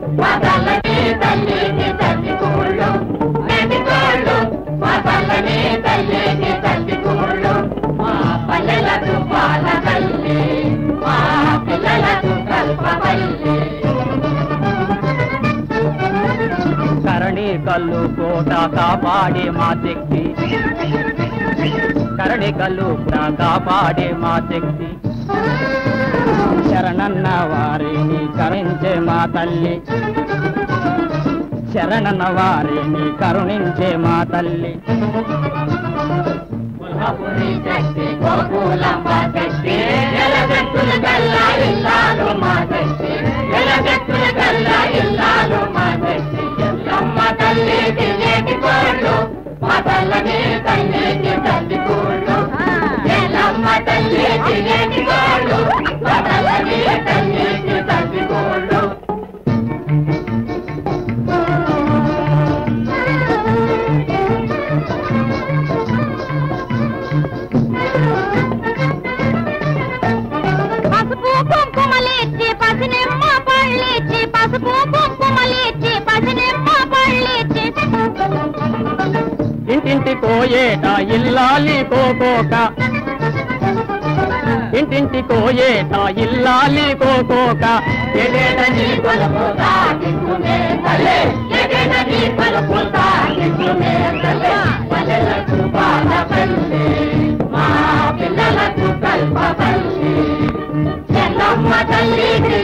మా తల్లని తల్లికి తల్లి కూళ్ళు మేటి కోళ్ళు మా తల్లని తల్లికి తల్లి కూళ్ళు మా పల్లెలకు పాల తల్లి మా పిల్లలకు కల్పవల్లి కరణి కల్లు కోట కాపాడే మా శక్తి కరణి కల్లు కోట కాపాడే మా శక్తి శరణన్న వారిని కరించే మా తల్లి శరణన్న వారిని కరుణించే మా తల్లి పుల్హపురి శక్తి గోకులమ్మ శక్తి ఎలగెత్తులు గల్లా ఇల్లాలు మా శక్తి ఎలగెత్తులు గల్లా ఇల్లాలు మా శక్తి ఎల్లమ్మ తల్లికి నేటి కోళ్ళు మా తల్లని తల్లికి తల్లి కోళ్ళు ఎల్లమ్మ తల్లికి నేటి కోళ్ళు మా తల్లని తల్లికి తల్లి కోళ్ళు పసుపు కుంకుమలిచ్చి పసినిమ్మ పళ్ళిచ్చి పసుపు కుంకుమలిచ్చి పసినిమ్మ పళ్ళిచ్చి ఇంటింటి కోయేట ఇల్లాలి కోకోక ఇంటింటి కోయేట ఇల్లాలి కోకోక ఎడేట నీ కొలుపు తాకించునే తల్లి ఎడేట నీ కొలుపు తాకించునే తల్లి పల్లెలకు బాల పల్లి మా పిల్లలకు కల్ప పల్లి ఎల్లమ్మ తల్లికి